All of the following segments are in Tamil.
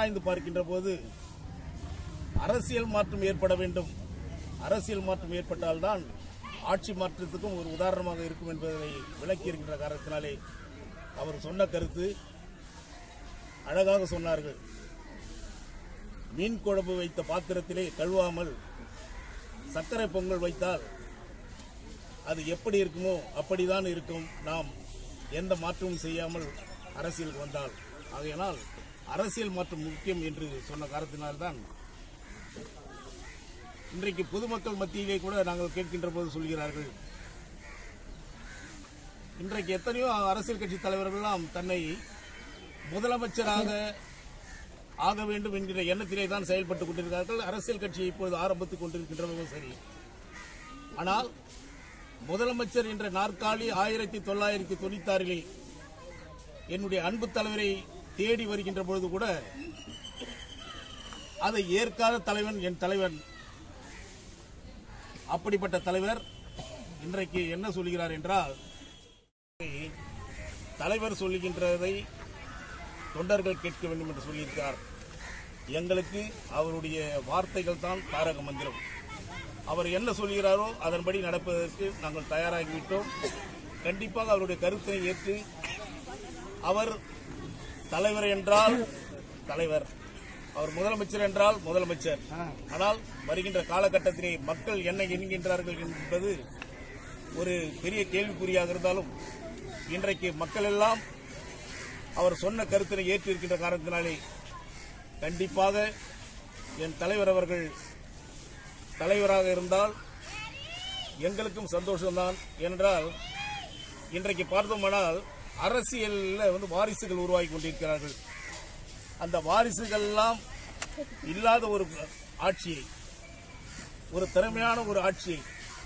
ஆராய்ந்து பார்க்கின்ற போது அரசியல் மாற்றம் ஏற்பட வேண்டும் அரசியல் மாற்றம் ஏற்பட்டால்தான் ஆட்சி மாற்றத்துக்கும் ஒரு உதாரணமாக இருக்கும் என்பதை விளக்கி இருக்கின்ற காரணத்தினாலே அவர் சொன்ன கருத்து அழகாக சொன்னார்கள் மீன் குழம்பு வைத்த பாத்திரத்திலே கழுவாமல் சர்க்கரை பொங்கல் வைத்தால் அது எப்படி இருக்குமோ அப்படிதான் இருக்கும் நாம் எந்த மாற்றமும் செய்யாமல் அரசியலுக்கு வந்தால் ஆகையினால் அரசியல் மாற்றம் முக்கியம் என்று சொன்ன காரணத்தினால்தான் இன்றைக்கு பொதுமக்கள் மத்தியிலே கூட நாங்கள் கேட்கின்ற போது சொல்கிறார்கள் இன்றைக்கு எத்தனையோ அரசியல் கட்சி தலைவர்கள்லாம் தன்னை முதலமைச்சராக ஆக வேண்டும் என்கிற எண்ணத்திலே தான் செயல்பட்டுக் கொண்டிருக்கிறார்கள் அரசியல் கட்சியை இப்பொழுது ஆரம்பித்துக் கொண்டிருக்கின்றவர்களும் சரி ஆனால் முதலமைச்சர் என்ற நாற்காலி ஆயிரத்தி தொள்ளாயிரத்தி தொண்ணூத்தி ஆறிலே என்னுடைய அன்பு தலைவரை தேடி வருகின்ற பொழுது கூட அதை ஏற்காத தலைவன் என் தலைவன் அப்படிப்பட்ட தலைவர் இன்றைக்கு என்ன சொல்கிறார் என்றால் தலைவர் சொல்லுகின்றதை தொண்டர்கள் கேட்க வேண்டும் என்று சொல்லியிருக்கிறார் எங்களுக்கு அவருடைய வார்த்தைகள் தான் தாரக மந்திரம் அவர் என்ன சொல்கிறாரோ அதன்படி நடப்பதற்கு நாங்கள் தயாராகிவிட்டோம் கண்டிப்பாக அவருடைய கருத்தை ஏற்று அவர் தலைவர் என்றால் தலைவர் அவர் முதலமைச்சர் என்றால் முதலமைச்சர் ஆனால் வருகின்ற காலகட்டத்திலே மக்கள் என்ன என்கின்றார்கள் என்பது ஒரு பெரிய கேள்விக்குறியாக இருந்தாலும் இன்றைக்கு மக்கள் எல்லாம் அவர் சொன்ன கருத்தினை ஏற்றிருக்கின்ற காரணத்தினாலே கண்டிப்பாக என் தலைவர் அவர்கள் தலைவராக இருந்தால் எங்களுக்கும் சந்தோஷம்தான் ஏனென்றால் இன்றைக்கு பார்த்தோமானால் அரசியலில் வந்து வாரிசுகள் உருவாகி கொண்டிருக்கிறார்கள் அந்த வாரிசுகள் எல்லாம் இல்லாத ஒரு ஆட்சியை ஒரு திறமையான ஒரு ஆட்சியை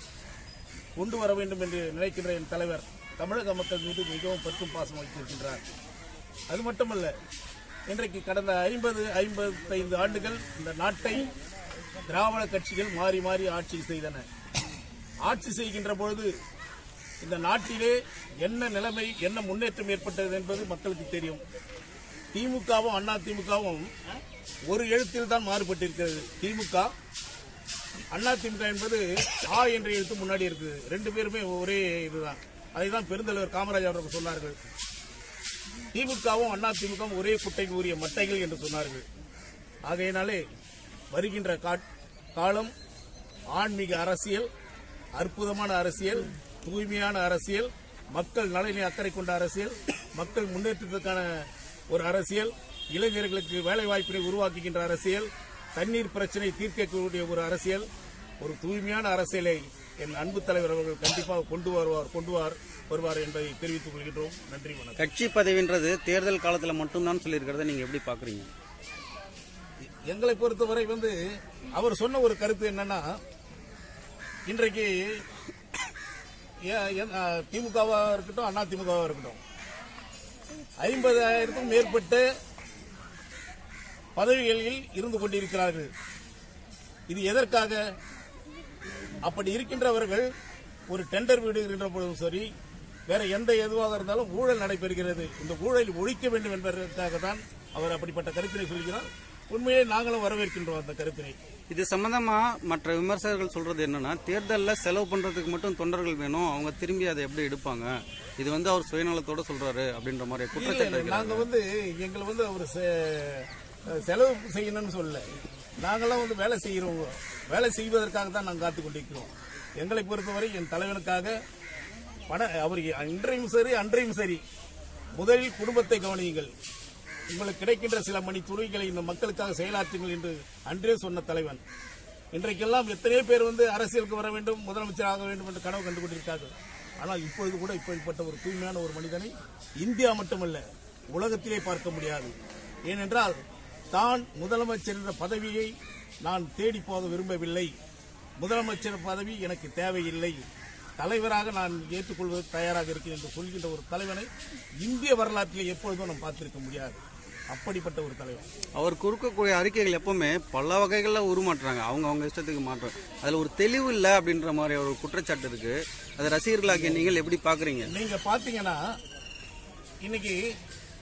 கொண்டு வர வேண்டும் என்று நினைக்கின்ற என் தலைவர் தமிழக மக்கள் மீது மிகவும் பற்றும் பாசம் வைத்திருக்கின்றார் அது மட்டுமல்ல இன்றைக்கு கடந்த ஐம்பது ஐம்பத்தைந்து ஆண்டுகள் இந்த நாட்டை திராவிட கட்சிகள் மாறி மாறி ஆட்சி செய்தன ஆட்சி செய்கின்ற பொழுது இந்த நாட்டிலே என்ன நிலைமை என்ன முன்னேற்றம் ஏற்பட்டது என்பது மக்களுக்கு தெரியும் திமுகவும் அண்ணா திமுகவும் ஒரு எழுத்தில் தான் மாறுபட்டிருக்கிறது திமுக அண்ணா திமுக என்பது ஆ என்ற எழுத்து முன்னாடி இருக்குது ரெண்டு பேருமே ஒரே இதுதான் அதை தான் பெருந்தலைவர் காமராஜ் அவர்கள் சொன்னார்கள் திமுகவும் அண்ணா திமுகவும் ஒரே குட்டைக்கு உரிய மட்டைகள் என்று சொன்னார்கள் ஆகையினாலே வருகின்ற கா- காலம் ஆன்மீக அரசியல் அற்புதமான அரசியல் தூய்மையான அரசியல் மக்கள் நலனை அக்கறை கொண்ட அரசியல் மக்கள் முன்னேற்றத்துக்கான ஒரு அரசியல் இளைஞர்களுக்கு வேலை வாய்ப்பினை உருவாக்குகின்ற அரசியல் தண்ணீர் பிரச்சனை தீர்க்கக்கூடிய ஒரு அரசியல் ஒரு தூய்மையான அரசியலை என் அன்பு தலைவர் அவர்கள் கண்டிப்பாக கொண்டு வருவார் கொண்டு வார் வருவார் என்பதை தெரிவித்துக் கொள்கின்றோம் நன்றி வணக்கம் கட்சி பதவின்றது தேர்தல் காலத்துல மட்டும்தான் சொல்லியிருக்கிறத நீங்க எப்படி பாக்குறீங்க எங்களை பொறுத்தவரை வந்து அவர் சொன்ன ஒரு கருத்து என்னன்னா இன்றைக்கு ஏ- எ- ஆ, திமுகவா இருக்கட்டும் அண்ணா திமுகவா இருக்கட்டும் ஐம்பதாயிரத்துக்கும் மேற்பட்ட பதவிகளில் இருந்து கொண்டிருக்கிறார்கள் இது எதற்காக அப்படி இருக்கின்றவர்கள் ஒரு டெண்டர் விடுகின்ற பொழுதும் சரி வேற எந்த எதுவாக இருந்தாலும் ஊழல் நடைபெறுகிறது இந்த ஊழலை ஒழிக்க வேண்டும் என்பதற்காக தான் அவர் அப்படிப்பட்ட கருத்தினை சொல்கிறார் உண்மையை நாங்களும் வரவேற்கின்றோம் அந்த கருத்தினை இது சம்பந்தமா மற்ற விமர்சகர்கள் சொல்றது என்னன்னா தேர்தல்ல செலவு பண்றதுக்கு மட்டும் தொண்டர்கள் வேணும் அவங்க திரும்பி அதை எப்படி எடுப்பாங்க இது வந்து அவர் சுயநலத்தோட சொல்றாரு அப்படின்ற மாதிரி குற்றச்சாட்டு இல்ல, வைக்கிறாங்க. நாங்க வந்து எங்களை வந்து அவர் செ- செலவு செய்யணும்னு சொல்லல நாங்கெல்லாம் வந்து வேலை செய்கிறவங்க வேலை செய்வதற்காக தான் நாங்கள் காத்து கொண்டிருக்கிறோம் எங்களை பொறுத்தவரை என் தலைவனுக்காக பண அவர் இன்றையும் சரி அன்றையும் சரி முதலில் குடும்பத்தை கவனியுங்கள் உங்களுக்கு கிடைக்கின்ற சில மணி துறைகளை இந்த மக்களுக்காக செயலாற்றுங்கள் என்று அன்றே சொன்ன தலைவன் இன்றைக்கெல்லாம் எத்தனையோ பேர் வந்து அரசியலுக்கு வர வேண்டும் முதலமைச்சர் ஆக வேண்டும் என்று கனவு கண்டு கொண்டிருக்கிறார்கள் ஆனால் இப்பொழுது கூட இப்படிப்பட்ட ஒரு தூய்மையான ஒரு மனிதனை இந்தியா மட்டுமல்ல உலகத்திலே பார்க்க முடியாது ஏனென்றால் தான் முதலமைச்சர் என்ற பதவியை நான் தேடி போக விரும்பவில்லை முதலமைச்சர் பதவி எனக்கு தேவையில்லை தலைவராக நான் ஏற்றுக்கொள்வதற்கு தயாராக இருக்கிறேன் என்று சொல்கின்ற ஒரு தலைவனை இந்திய வரலாற்றிலே எப்பொழுதும் நாம் பார்த்திருக்க முடியாது அப்படிப்பட்ட ஒரு தலைவர் அவர் கொடுக்கக்கூடிய அறிக்கைகள் எப்பவுமே பல வகைகள்ல உருமாற்றுறாங்க அவங்க அவங்க இஷ்டத்துக்கு மாற்றம் அதுல ஒரு தெளிவு இல்ல அப்படின்ற மாதிரி ஒரு குற்றச்சாட்டு இருக்கு அதை ரசிகர்களாகிய நீங்கள் எப்படி பாக்குறீங்க நீங்க பாத்தீங்கன்னா இன்னைக்கு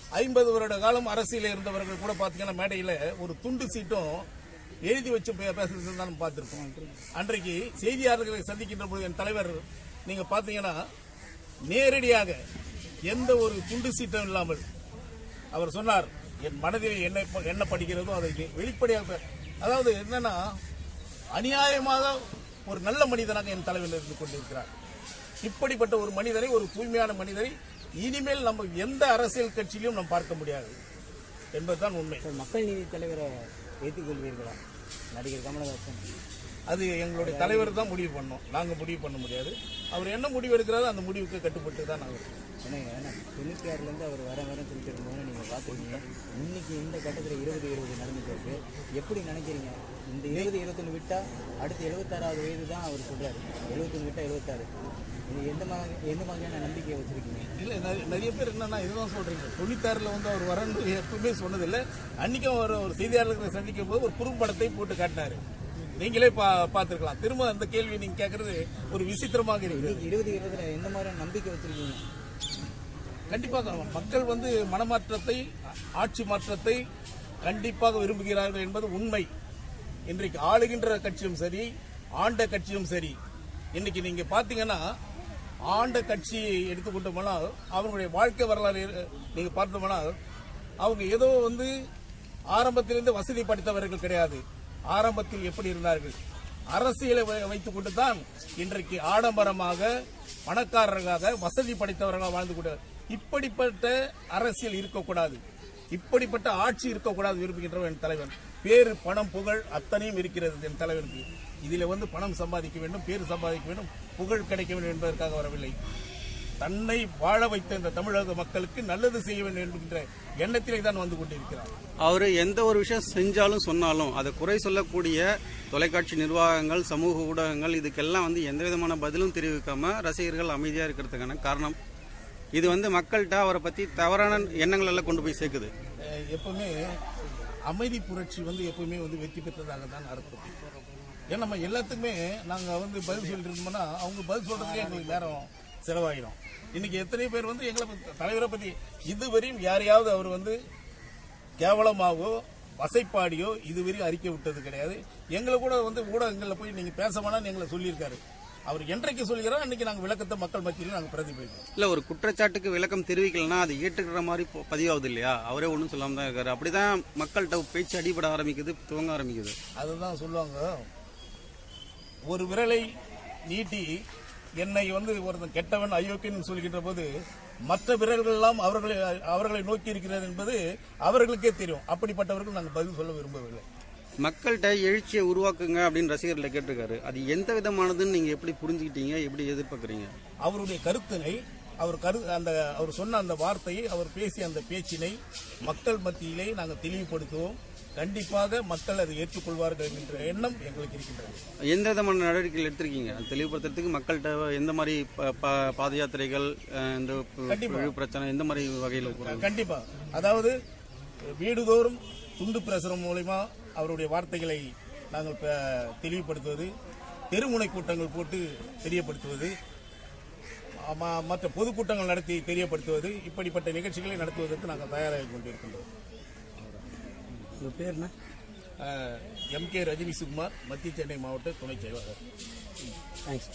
ஐம்பது வருட காலம் அரசியல இருந்தவர்கள் கூட பாத்தீங்கன்னா மேடையில ஒரு துண்டு சீட்டும் எழுதி வச்சு பே- பேசுறது தான் நம்ம பார்த்திருக்கோம் அன்றைக்கு செய்தியாளர்களை சந்திக்கின்ற பொழுது என் தலைவர் நீங்க பாத்தீங்கன்னா நேரடியாக எந்த ஒரு துண்டு சீட்டும் இல்லாமல் அவர் சொன்னார் என் மனதில் என்ன என்ன படிக்கிறதோ அதை வெளிப்படையாக பே- அதாவது என்னன்னா அநியாயமாக ஒரு நல்ல மனிதனாக என் தலைவர் இருந்து கொண்டிருக்கிறார் இப்படிப்பட்ட ஒரு மனிதரை ஒரு தூய்மையான மனிதரை இனிமேல் நம்ம எந்த அரசியல் கட்சியிலும் நாம் பார்க்க முடியாது என்பதுதான் உண்மை சார் மக்கள் நீதி தலைவரை ஏற்றுக்கொள்வீர்களா நடிகர் கமலஹாசன் அது எங்களுடைய தலைவர் தான் முடிவு பண்ணோம் நாங்க முடிவு பண்ண முடியாது அவர் என்ன முடிவு எடுக்கிறாரோ அந்த முடிவுக்கு கட்டுப்பட்டு தான் நாங்கள் இருக்கோம். ஏன்னா ஏன்னா தொண்ணூற்றி ஆறுலேருந்து அவர் வர வர சொல்லிட்டு இருக்கும்போது நீங்கள் பார்த்துருக்கீங்க இன்னைக்கு இந்த கட்டத்தில் இருபது இருபது நடந்துட்டு இருக்கு எப்படி நினைக்கிறீங்க இந்த இருபது இருபத்தொன்று விட்டால் அடுத்து எழுபத்தாறாவது வயது தான் அவர் சொல்கிறாரு எழுபத்தொன்று விட்டால் எழுபத்தாறு இது எந்த மாதிரி எந்த மாதிரியான நம்பிக்கையை வச்சுருக்கீங்க இல்ல நிறைய- நிறைய பேர் என்னன்னா இதுதான் சொல்றீங்க தொண்ணூத்தாறுல வந்து அவர் வரன்னு எப்பவுமே சொன்னதில்லை அன்னைக்கும் அவர் ஒரு செய்தியாளர்களை சந்திக்கும் போது ஒரு குறும்படத்தை போட்டு காட்டினாரு நீங்களே பா பார்த்திருக்கலாம் திரும்ப அந்த கேள்வி நீங்க கேட்கறது ஒரு விசித்திரமாக இருக்குது இன்னைக்கு இருபது இருபதுல எந்த மாதிரியான நம்பிக்கை வச்சுருக்கீங்க கண்டிப்பாக மக்கள் வந்து மனமாற்றத்தை ஆட்சி மாற்றத்தை கண்டிப்பாக விரும்புகிறார்கள் என்பது உண்மை இன்றைக்கு ஆளுகின்ற கட்சியும் சரி ஆண்ட கட்சியும் சரி இன்னைக்கு நீங்க பாத்தீங்கன்னா ஆண்ட கட்சியை எடுத்துக்கொண்டோம்னால் அவங்களுடைய வாழ்க்கை வரலாறு நீங்க பார்த்தோம்னால் அவங்க ஏதோ வந்து ஆரம்பத்திலிருந்து வசதி படைத்தவர்கள் கிடையாது ஆரம்பத்தில் எப்படி இருந்தார்கள் அரசியலை வை- வைத்துக் கொண்டு தான் இன்றைக்கு ஆடம்பரமாக பணக்காரர்களாக வசதி படைத்தவர்களாக வாழ்ந்து கொண்டு இப்படிப்பட்ட அரசியல் இருக்கக்கூடாது இப்படிப்பட்ட ஆட்சி இருக்கக்கூடாது விரும்புகின்றவர் என் தலைவன் பேரு பணம் புகழ் அத்தனையும் இருக்கிறது என் தலைவனுக்கு இதில வந்து பணம் சம்பாதிக்க வேண்டும் பேர் சம்பாதிக்க வேண்டும் புகழ் கிடைக்க வேண்டும் என்பதற்காக வரவில்லை தன்னை வாழ வைத்த இந்த தமிழக மக்களுக்கு நல்லது செய்ய வேண்டும் என்கின்ற எண்ணத்திலே தான் வந்து கொண்டிருக்கிறார் அவர் எந்த ஒரு விஷயம் செஞ்சாலும் சொன்னாலும் அதை குறை சொல்லக்கூடிய தொலைக்காட்சி நிர்வாகங்கள் சமூக ஊடகங்கள் இதுக்கெல்லாம் வந்து எந்த விதமான பதிலும் தெரிவிக்காம ரசிகர்கள் அமைதியா இருக்கிறதுக்கான காரணம் இது வந்து மக்கள்கிட்ட அவரை பத்தி தவறான எண்ணங்கள் எல்லாம் கொண்டு போய் சேர்க்குது அஹ் எப்பவுமே அமைதி புரட்சி வந்து எப்பவுமே வந்து வெற்றி பெற்றதாக தான் அர்த்தம் ஏன்னா நம்ம எல்லாத்துக்குமே நாங்க வந்து பதில் சொல்லிட்டு இருந்தோம்னா அவங்க பதில் சொல்றதுக்கே எங்களுக்கு நேரம் செலவாகிடும் இன்னைக்கு எத்தனை பேர் வந்து எங்களை பத்தி- தலைவரை பத்தி இதுவரையும் யாரையாவது அவர் வந்து கேவலமாகவோ வசைப்பாடியோ இதுவரையும் அறிக்கை விட்டது கிடையாது எங்களை கூட வந்து ஊடகங்களில் போய் நீங்க பேச வேணாம்னு எங்களை சொல்லியிருக்காரு அவர் என்றைக்கு சொல்கிறாரோ அன்னைக்கு நாங்கள் விளக்கத்தை மக்கள் மத்தியில் நாங்கள் பிரதிபலிக்கிறோம் இல்ல ஒரு குற்றச்சாட்டுக்கு விளக்கம் தெரிவிக்கலன்னா அது ஏற்றுக்கிற மாதிரி போ- பதிவாகுது இல்லையா அவரே ஒன்றும் சொல்லாம தான் இருக்காரு அப்படிதான் மக்கள்கிட்ட பேச்சு அடிபட ஆரம்பிக்குது துவங்க ஆரம்பிக்குது அதுதான் சொல்லுவாங்க ஒரு விரலை நீட்டி என்னை வந்து ஒருத்தன் கெட்டவன் அயோக்கியன் சொல்கின்ற போது மற்ற விரல்கள் எல்லாம் அவர்களை அவர்களை நோக்கி இருக்கிறது என்பது அவர்களுக்கே தெரியும் அப்படிப்பட்டவர்கள் நாங்கள் பதில் சொல்ல விரும்பவில்லை மக்கள்கிட்ட எழுச்சியை உருவாக்குங்க அப்படின்னு ரசிகர்களை கேட்டிருக்காரு அது எந்த விதமானதுன்னு நீங்க எப்படி புரிஞ்சுக்கிட்டீங்க எப்படி எதிர்பார்க்கறீங்க அவருடைய கருத்தினை அவர் கரு அந்த அவர் சொன்ன அந்த வார்த்தையை அவர் பேசிய அந்த பேச்சினை மக்கள் மத்தியிலே நாங்கள் தெளிவுபடுத்துவோம் கண்டிப்பாக மக்கள் அதை ஏற்றுக்கொள்வார்கள் என்ற எண்ணம் எங்களுக்கு இருக்கின்றது எந்த விதமான நடவடிக்கைகள் எடுத்திருக்கீங்க அது தெளிவுபடுத்துறதுக்கு மக்கள்கிட்ட எந்த மாதிரி ப- ப- பாத யாத்திரைகள் அஹ், இந்த பு- கண்டிப்பா. புழு பிரச்சனை எந்த மாதிரி வகையில் கண்டிப்பா அதாவது வீடுதோறும் துண்டு பிரசுரம் மூலயமா அவருடைய வார்த்தைகளை நாங்கள் ப- தெளிவுபடுத்துவது தெருமுனை கூட்டங்கள் போட்டு தெரியப்படுத்துவது ம- மற்ற பொதுக்கூட்டங்கள் நடத்தி தெரியப்படுத்துவது இப்படிப்பட்ட நிகழ்ச்சிகளை நடத்துவதற்கு நாங்கள் தயாராகி கொண்டிருக்கின்றோம் உங்கள் பேர் என்ன எம் கே ரஜினி சுகுமார் மத்திய சென்னை மாவட்ட துணைச் செயலாளர் தேங்க்ஸ்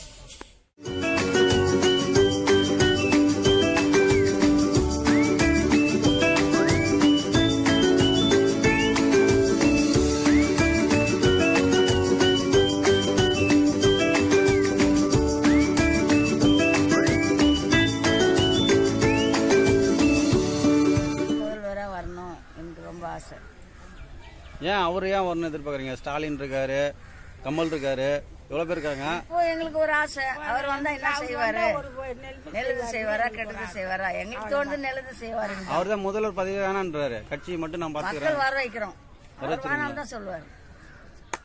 முதல்வராக வரணும் எனக்கு ரொம்ப ஆசை ஏன் அவர் ஏன் வரணும் எதிர்பார்க்குறீங்க ஸ்டாலின் இருக்காரு கமல் இருக்காரு எவ்வளோ பேர் இருக்காங்க இப்போ எங்களுக்கு ஒரு ஆசை அவர் வந்தா என்ன செய்வாரு நல்லது செய்வாரா கெட்டது செய்வாரா எங்களுக்கு தோணுது நல்லது செய்வாரு அவர் தான் முதல்வர் பதவி வேணான்றாரு கட்சியை மட்டும் நான் மக்கள் பார்த்துக்கிறேன் வர வைக்கிறோம் அவர் வேணாம் தான் சொல்லுவாரு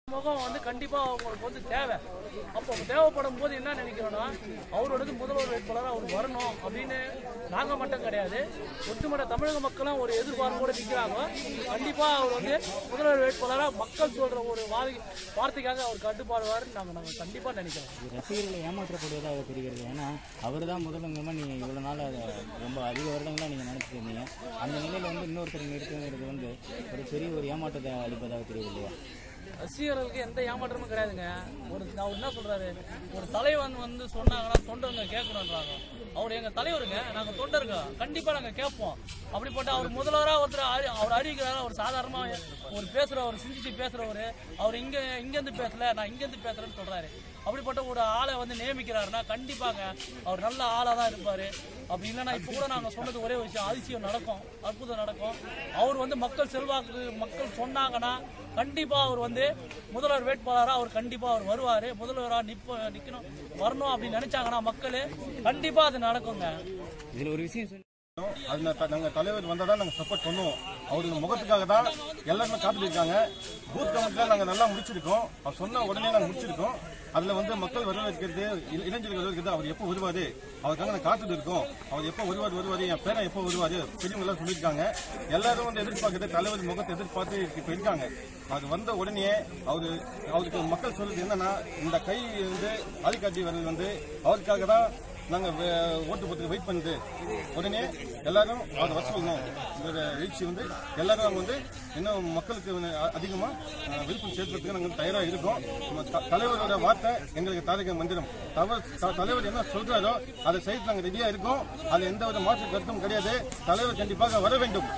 முகம் வந்து கண்டிப்பா அவங்களுக்கு வந்து தேவை அப்போ தேவைப்படும் போது என்ன நினைக்கிறோம்னா அவரோடது முதல்வர் வேட்பாளர் அவர் வரணும் அப்படின்னு நாங்க மட்டும் கிடையாது ஒட்டுமொத்த தமிழக மக்களும் ஒரு எதிர்பார்ப்போட நிக்கிறாங்க கண்டிப்பா அவர் வந்து முதல்வர் வேட்பாளராக மக்கள் சொல்ற ஒரு வாதி- வார்த்தைக்காக அவர் கட்டுப்பாடுவார் நாங்க நாங்க கண்டிப்பா நினைக்கிறோம் இது ரசிகர்களை ஏமாற்றப்படுவதாக தெரிகிறது ஏன்னா அவர் தான் முதலங்கமா நீங்கள் இவ்வளோ நாள் அதை ரொம்ப அதிக வருடங்களாக நீங்கள் நினச்சிட்டு இருந்தீங்க அந்த நிலையில் வந்து இன்னொருத்தர் நிறுத்துங்கிறது வந்து ஒரு பெரிய ஒரு ஏமாற்றத்தை அளிப்பதாக தெரியுது இல்லையா ரசிகர்களுக்கு எந்த ஏமாற்றமும் கிடையாதுங்க ஒரு அவர் என்ன சொல்றாரு ஒரு தலைவன் வந்து சொன்னாங்கன்னா தொண்டருங்க கேட்கணுன்றாங்க அவர் எங்க தலைவருங்க நாங்க தொண்டருங்க கண்டிப்பா நாங்க கேட்போம் அப்படிப்பட்ட அவர் முதல்வரா ஒருத்தர் அறி- அவர் அறிவிக்கிறாரு அவர் சாதாரணமா ஒரு பேசுறவர் சிந்திச்சு பேசுறவரு அவர் இங்க இங்க இருந்து பேசல நான் இங்க இருந்து பேசுறேன்னு சொல்றாரு அப்படிப்பட்ட ஒரு ஆளை வந்து நியமிக்கிறாருன்னா கண்டிப்பாங்க அவர் நல்ல ஆளா தான் இருப்பாரு அப்படி இல்லைன்னா இப்போ கூட நாங்கள் சொன்னது ஒரே விஷயம் அதிசயம் நடக்கும் அற்புதம் நடக்கும் அவர் வந்து மக்கள் செல்வாக்கு மக்கள் சொன்னாங்கன்னா கண்டிப்பா அவர் வந்து முதல்வர் வேட்பாளராக அவர் கண்டிப்பா அவர் வருவாரு முதல்வராக நிப்ப நிக்கணும் வரணும் அப்படின்னு நினைச்சாங்கன்னா மக்கள் கண்டிப்பா அது நடக்குங்க இதில் ஒரு விஷயம் சொல்லி அது நா- நாங்க தலைவர் வந்தா தான் நாங்க சப்போர்ட் பண்ணுவோம் அவருடைய முகத்துக்காக தான் எல்லாருமே காத்துட்டு இருக்காங்க பூத் கமிட்டில நாங்க நல்லா முடிச்சிருக்கோம் அவர் சொன்ன உடனே நாங்க முடிச்சிருக்கோம் அதுல வந்து மக்கள் வரவேற்கிறது இள- இளைஞர்கள் வரவேற்கிறது அவர் எப்போ வருவாரு அவருக்காக நாங்க காத்துட்டு இருக்கோம் அவர் எப்போ வருவார் வருவாரு என் பேரன் எப்போ வருவாரு பெரியவங்க எல்லாம் சொல்லியிருக்காங்க எல்லாரும் வந்து எதிர்பார்க்கறது தலைவர் முகத்தை எதிர்பார்த்து இப்ப இருக்காங்க அது வந்த உடனே அவரு அவருக்கு மக்கள் சொல்றது என்னன்னா இந்த கை வந்து ஆதிக்காட்டி வர்றது வந்து அவருக்காக தான் நாங்க வே- ஓட்டு போட்டு வெயிட் பண்ணுது உடனே எல்லாரும் அதை வர சொல்லணும் இந்த எழுச்சி வந்து எல்லாரும் நாங்க வந்து இன்னும் மக்களுக்கு வந்து அ- அதிகமா அஹ், விருப்பம் சேர்க்கறதுக்கு நாங்க வந்து தயாரா இருக்கோம் நம்ம த- தலைவரோட வார்த்தை எங்களுக்கு தாரக மந்திரம் தவ- த- தலைவர் என்ன சொல்றாரோ அதை செய்து நாங்க ரெடியா இருக்கோம் அதுல எந்த ஒரு மாற்று கருத்தும் கிடையாது தலைவர் கண்டிப்பாக வர வேண்டும்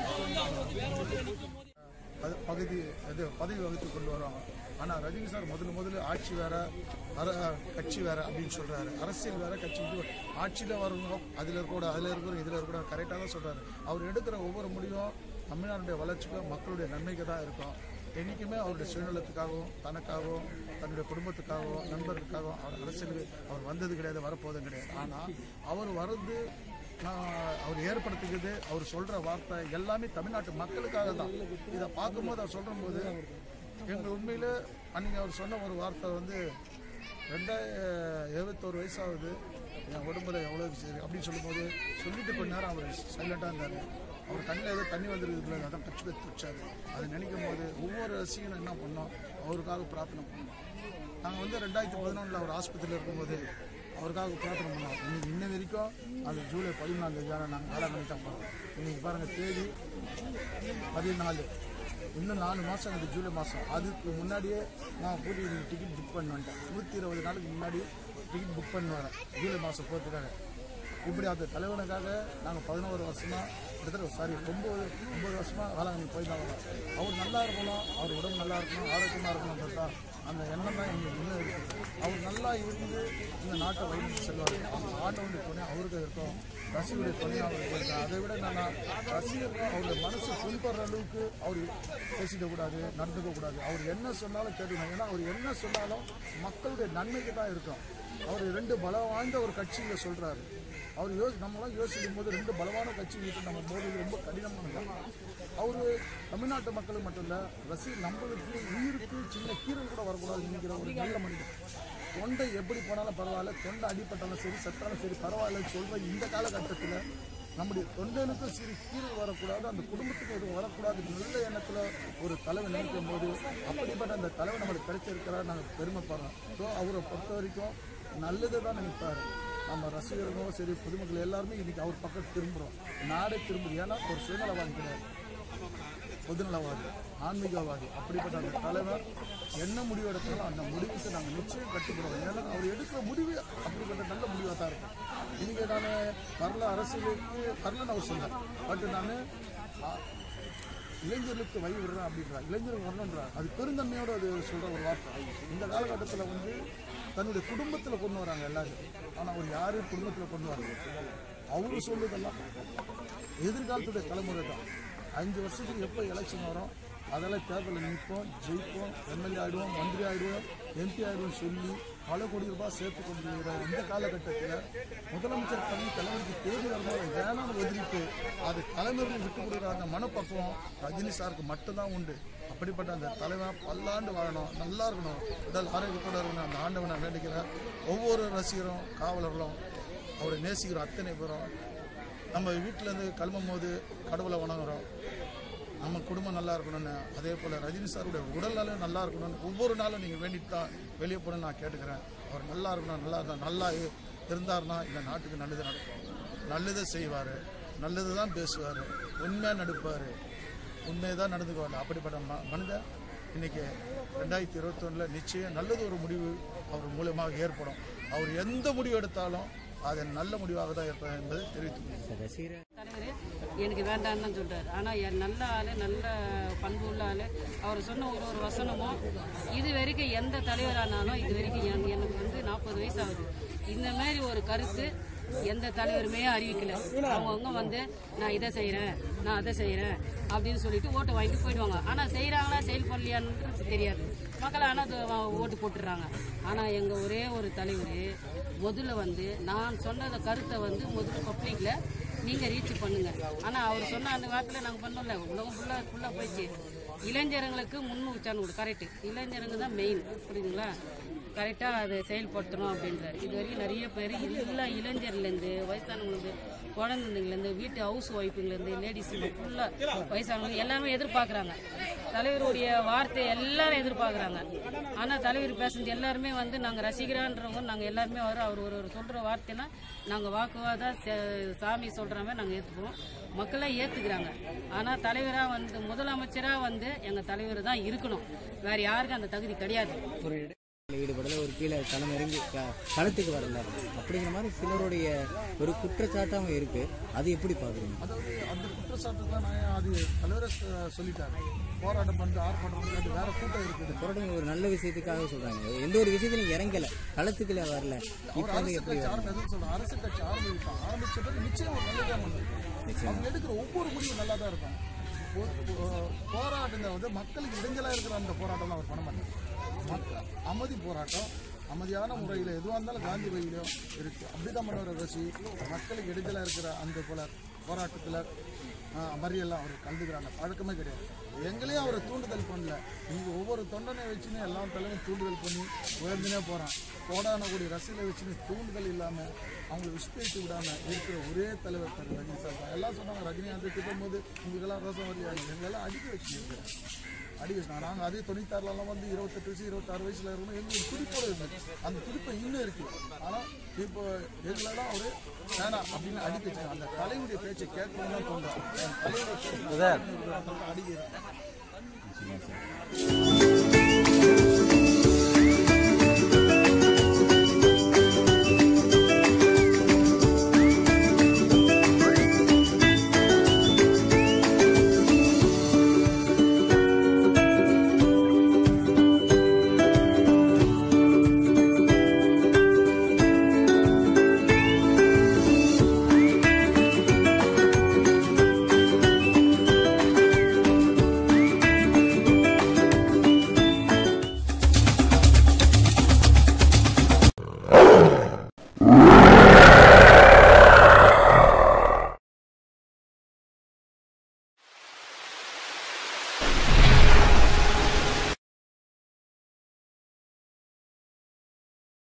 அது பகுதி இது பதவி வகுத்து கொண்டு வருவாங்க ஆனால் ரஜினி சார் முதல்ல முதல்ல ஆட்சி வேற அர கட்சி வேற அப்படின்னு சொல்றாரு அரசியல் வேற கட்சி இது ஆட்சியில் வரவங்க அதில் இருக்கக்கூட அதில் இருக்கிற இதில் இருக்கக்கூட கரெக்டாக தான் சொல்றாரு அவர் எடுக்கிற ஒவ்வொரு முடிவும் தமிழ்நாட்டுடைய வளர்ச்சிக்கும் மக்களுடைய நன்மைக்கு தான் இருக்கும் என்றைக்குமே அவருடைய சுயநலத்துக்காகவும் தனக்காகவும் தன்னுடைய குடும்பத்துக்காகவும் நண்பர்களுக்காகவும் அவர் அரசியலுக்கு அவர் வந்தது கிடையாது வரப்போவதும் கிடையாது ஆனால் அவர் வர்றது நான் அவர் ஏற்படுத்திக்கிறது அவர் சொல்ற வார்த்தை எல்லாமே தமிழ்நாட்டு மக்களுக்காக தான் இதை பார்க்கும்போது அவர் சொல்ற போது எங்கள் உண்மையில அன்னைக்கு அவர் சொன்ன ஒரு வார்த்தை வந்து ரெண்டாயிர எழுபத்தோரு வயசாகுது என் உடம்புல எவ்வளோ சரி அப்படின்னு சொல்லும்போது சொல்லிட்டு கொஞ்ச நேரம் அவர் சைலண்டாக இருந்தார் அவர் கண்ணில் ஏதோ தண்ணி வந்துருக்குதுல அதான் கட்சி கற்று வச்சாரு அதை நினைக்கும் போது ஒவ்வொரு ரசிகனும் என்ன பண்ணோம் அவருக்காக பிரார்த்தனை பண்ணோம் நாங்கள் வந்து ரெண்டாயிரத்தி பதினொன்றில் அவர் ஆஸ்பத்திரியில் இருக்கும்போது அவருக்காக பிரார்த்தனை பண்ணோம் இன்னைக்கு இன்ன வரைக்கும் அது ஜூலை பதிமூணாம் தேதியான நாங்கள் வேளாங்கண்ணி தான் போகிறோம் இன்னைக்கு பாருங்கள் தேதி பதினாலு இன்னும் நாலு மாதம் இது ஜூலை மாதம் அதுக்கு முன்னாடியே நான் பூரி டிக்கெட் புக் பண்ணி வந்துட்டேன் நூற்றி இருபது நாளுக்கு முன்னாடி டிக்கெட் புக் பண்ணி வரேன் ஜூலை மாதம் போகிறதுக்காக இப்படி அந்த தலைவனுக்காக நாங்கள் பதினோரு வருஷமா கிட்டத்தட்ட சாரி ஒம்பது ஒம்பது வருஷமா வேளாங்கண்ணி போய் தான் வரோம் அவர் நல்லா இருக்கணும் அவர் உடம்பு நல்லா இருக்கணும் ஆரோக்கியமாக இருக்கணும்ன்றது தான் அந்த எண்ணம் தான் எங்களுக்கு இன்னும் இருக்குது அவர் நல்லா இருந்து இந்த நாட்டை வழிநடத்தி செல்வார் அவங்க ஆண்டவனுடைய துணை அவருக்கு இருக்கும் ரசிகருடைய துணை அவருக்கு இருக்கும் அதை விட என்னன்னா ரசிகர்கள் அவருடைய மனசு புண்படுற அளவுக்கு அவர் பேசிக்கக்கூடாது நடந்துக்கக்கூடாது அவர் என்ன சொன்னாலும் கேட்கணும் ஏன்னா அவர் என்ன சொன்னாலும் மக்களுடைய நன்மைக்கு தான் இருக்கும் அவர் ரெண்டு பலம் வாய்ந்த ஒரு கட்சியில சொல்றாரு அவர் யோசி நம்மளாம் யோசிக்கும் போது ரெண்டு பலமான கட்சி வீட்டு நம்ம மோதுவது ரொம்ப கடினமானது அவர் தமிழ்நாட்டு மக்களுக்கு மட்டும் இல்ல ரசிகர் நம்மளுக்கு உயிருக்கு சின்ன கீரல் கூட வரக்கூடாது நினைக்கிற ஒரு நல்ல மனிதன் தொண்டை எப்படி போனாலும் பரவாயில்ல தொண்டை அடிப்பட்டாலும் சரி செத்தாலும் சரி பரவாயில்லன்னு சொல்ற இந்த காலகட்டத்தில் நம்முடைய தொண்டனுக்கும் சிறு கீழ் வரக்கூடாது அந்த குடும்பத்துக்கு எதுவும் வரக்கூடாது நல்ல எண்ணத்தில் ஒரு தலைவன் நினைக்கும் போது அப்படிப்பட்ட அந்த தலைவன் நம்மளுக்கு கிடைச்சிருக்கிறார் நாங்கள் பெருமைப்படுறோம் ஸோ அவரை பொறுத்த வரைக்கும் நல்லதை தான் நினைப்பாரு நம்ம ரசிகர்களும் சரி பொதுமக்கள் எல்லாருமே இன்னைக்கு அவர் பக்கம் திரும்புகிறோம் நாடே திரும்புது ஏன்னா ஒரு சுயநலவாதி கிடையாது பொதுநலவாதி ஆன்மீகவாதி அப்படிப்பட்ட அந்த தலைவர் என்ன முடிவு எடுத்தாலும் அந்த முடிவுக்கு நாங்கள் நிச்சயம் கட்டுப்படுவோம் ஏன்னா அவர் எடுக்கிற முடிவு அப்படிப்பட்ட நல்ல முடிவாக தான் இருக்கும் இன்னைக்கு நான் வரல அரசியலுக்கு வரலன்னு அவர் சொன்னேன் பட் நான் இளைஞர்களுக்கு வழி விடுறேன் அப்படின்றார் இளைஞர்கள் வரணுன்றார் அது பெருந்தன்மையோடு அது சொல்கிற ஒரு வார்த்தை இந்த காலகட்டத்தில் வந்து தன்னுடைய குடும்பத்தில் கொண்டு வராங்க எல்லாரும் ஆனால் அவர் யாரும் குடும்பத்தில் கொண்டு வராங்க அவரு சொல்லுதெல்லாம் எதிர்காலத்துடைய தலைமுறை தான் அஞ்சு வருஷத்துக்கு எப்போ எலெக்ஷன் வரும் அதெல்லாம் தேர்தலில் நிற்போம் ஜெயிப்போம் எம்எல்ஏ ஆயிடுவோம் மந்திரி ஆயிடுவோம் எம்பி ஆயிடுவோம் சொல்லி பல கோடி ரூபாய் சேர்த்து கொண்டிருக்கிற இந்த காலகட்டத்தில் முதலமைச்சர் பதவி தலைவருக்கு தேடி வரும்போது வேணாம்னு ஒதுக்கிட்டு அது தலைவர்கள் விட்டு கொடுக்குற அந்த மனப்பக்குவம் ரஜினி சாருக்கு மட்டும்தான் உண்டு அப்படிப்பட்ட அந்த தலைவன் பல்லாண்டு வாழணும் நல்லா இருக்கணும் உடல் ஆரோக்கியத்தோட இருக்கணும் அந்த ஆண்டவனை வேண்டிக்கிறேன் ஒவ்வொரு ரசிகரும் காவலர்களும் அவரை நேசிக்கிறோம் அத்தனை பேரும் நம்ம வீட்டிலேருந்து கிளம்பும் போது கடவுளை வணங்குறோம் நம்ம குடும்பம் நல்லா இருக்கணும்னு அதே போல் ரஜினி சாருடைய உடல்நலம் நல்லா இருக்கணும்னு ஒவ்வொரு நாளும் நீங்கள் வேண்டிட்டு தான் வெளியே போகணும்னு நான் கேட்டுக்கிறேன் அவர் நல்லா இருக்கணும் நல்லா இருக்கணும் நல்லா இ- இருந்தாருன்னா இந்த நாட்டுக்கு நல்லது நடக்கும் நல்லதை செய்வார் நல்லது தான் பேசுவார் உண்மையாக நடிப்பார் உண்மையை தான் நடந்துக்குவார் அப்படிப்பட்ட ம மனிதன் இன்னைக்கு ரெண்டாயிரத்தி இருபத்தொன்னில் நிச்சயம் நல்லது ஒரு முடிவு அவர் மூலமாக ஏற்படும் அவர் எந்த முடிவு எடுத்தாலும் அது நல்ல முடிவாக தான் இருப்பது என்பதை தெரிவித்துக் சார் ரசிகர் தலைவர் எனக்கு வேண்டாம்னு தான் சொல்றாரு ஆனா என் நல்ல ஆளு நல்ல பண்பு உள்ள ஆளு அவர் சொன்ன ஒரு ஒரு வசனமும் இது வரைக்கும் எந்த தலைவரானாலும் இது வரைக்கும் என்- எனக்கு வந்து நாற்பது வயசு ஆகுது இந்த மாதிரி ஒரு கருத்து எந்த தலைவருமே அறிவிக்கல அவங்கவுங்க வந்து நான் இதை செய்றேன் நான் அதை செய்றேன் அப்படின்னு சொல்லிட்டு ஓட்டு வாங்கிட்டு போயிடுவாங்க ஆனா செய்றாங்களா செயல்படலையான்றது தெரியாது மக்கள் ஆனால் அது வ- ஓட்டு போட்டுடுறாங்க ஆனால் எங்கள் ஒரே ஒரு தலைவர் முதல்ல வந்து நான் சொன்னத கருத்தை வந்து முதல்ல பப்ளிக்ல நீங்கள் ரீச் பண்ணுங்க ஆனால் அவர் சொன்ன அந்த வார்த்தையில் நாங்கள் பண்ணோம்ல உலகம் ஃபுல்லாக ஃபுல்லாக போயிடுச்சு இளைஞர்களுக்கு முன்னுச்சான்னு கொடு கரெக்டு இளைஞருங்க தான் மெயின் புரியுதுங்களா கரெக்டாக அதை செயல்படுத்தணும் அப்படின்றாரு இது வரைக்கும் நிறைய பேர் எல்லா இளைஞர்லேருந்து வயசானவங்களுக்கு குழந்தைங்கலேருந்து வீட்டு ஹவுஸ் ஒய்ஃபுங்கலேருந்து லேடிஸ் ஃபுல்லாக வயசானவங்க எல்லாமே எதிர்பார்க்குறாங்க தலைவருடைய வார்த்தை எல்லாரும் எதிர்பார்க்குறாங்க ஆனால் தலைவர் பேசுனது எல்லாருமே வந்து நாங்கள் ரசிகரான்றவங்க நாங்கள் எல்லாருமே வரோம் அவர் ஒரு ஒரு சொல்கிற வார்த்தைனா நாங்கள் வாக்குவாதா சே- சாமி சொல்கிற மாதிரி நாங்கள் ஏற்றுக்குவோம் மக்களாக ஏற்றுக்கிறாங்க ஆனால் தலைவராக வந்து முதலமைச்சராக வந்து எங்கள் தலைவர் தான் இருக்கணும் வேறு யாருக்கும் அந்த தகுதி கிடையாது ஒரு இடையில ஈடுபடல ஒரு கீழே களம் இறங்கி க- களத்துக்கு வரல அப்படிங்கிற மாதிரி சிலருடைய ஒரு குற்றச்சாட்டாகவும் இருக்கு அது எப்படி பாக்குறீங்க அதாவது அந்த குற்றச்சாட்டு தான் நான் அது தலைவரை சொ- சொல்லிட்டாரு போராட்டம் பண்ணிட்டு ஆர்ப்பாட்டம் பண்ணிட்டு வேற கூட்டம் இருக்குது போராட்டம் ஒரு நல்ல விஷயத்துக்காக சொல்றாங்க எந்த ஒரு விஷயத்திலும் இறங்கல களத்துக்குள்ள வரல இப்போ அவர் வந்து அரசு எப்படி கட்சி ஆரம்பி எதுவும் சொல்றேன் அரசு கட்சி ஆரம்பிப்பான் ஆரம்பிச்ச பிறகு நிச்சயம் ஒரு நல்லதா பண்ணும் அவங்க எடுக்கிற ஒவ்வொரு முடிவும் நல்லா தான் இருக்கும் போ- போ- போராட்டத்தை வந்து மக்களுக்கு இடைஞ்சலா இருக்கிற அந்த போராட்டம் அவர் பண்ண மாட்டார் மக்க- அமைதி போராட்டம் அமைதியான முறையில் எதுவாக இருந்தாலும் காந்தி வழியிலும் இருக்கு அப்படிதான் பண்ணுவார் ரசி மக்களுக்கு இடைஞ்சலா இருக்கிற அந்த போல போராட்டத்தில் மறியெல்லாம் அவர் கலந்துக்கிறாங்க பழக்கமே கிடையாது எங்களையும் அவரை தூண்டுதல் பண்ணல இங்கே ஒவ்வொரு தொண்டனை வச்சுன்னு எல்லா தலைவரும் தூண்டுதல் பண்ணி உயர்ந்துனே போகிறான் கோடான கூடிய ரசிகரை வச்சுன்னு தூண்டுதல் இல்லாமல் அவங்களை விஸ்தரித்து விடாமல் இருக்கிற ஒரே தலைவர் திரு ரஜினி சார் தான் எல்லாம் சொன்னாங்க ரஜினிகாந்த் திட்டம் போது உங்களுக்கெல்லாம் ரோசம் வரலையா எங்களெல்லாம் அடிக்க வச்சு இருக்கிறேன் அடி வச்சுனா நாங்கள் அதே தொண்ணூத்தாறுலலாம் வந்து இருபத்தெட்டு வயசு இருபத்தாறு வயசுல இருக்கணும் எங்களுக்கு துடிப்போட இருந்துச்சு அந்த துடிப்பு இன்னும் இருக்கு ஆனால் இப்போ எங்களெல்லாம் ஒரு வேணாம் அப்படின்னு அடிக்க வச்சுருக்காங்க அந்த தலைவருடைய பேச்சை கேட்கணும்னு தான் தோன்றும் தலைவர் அடிக்கிறது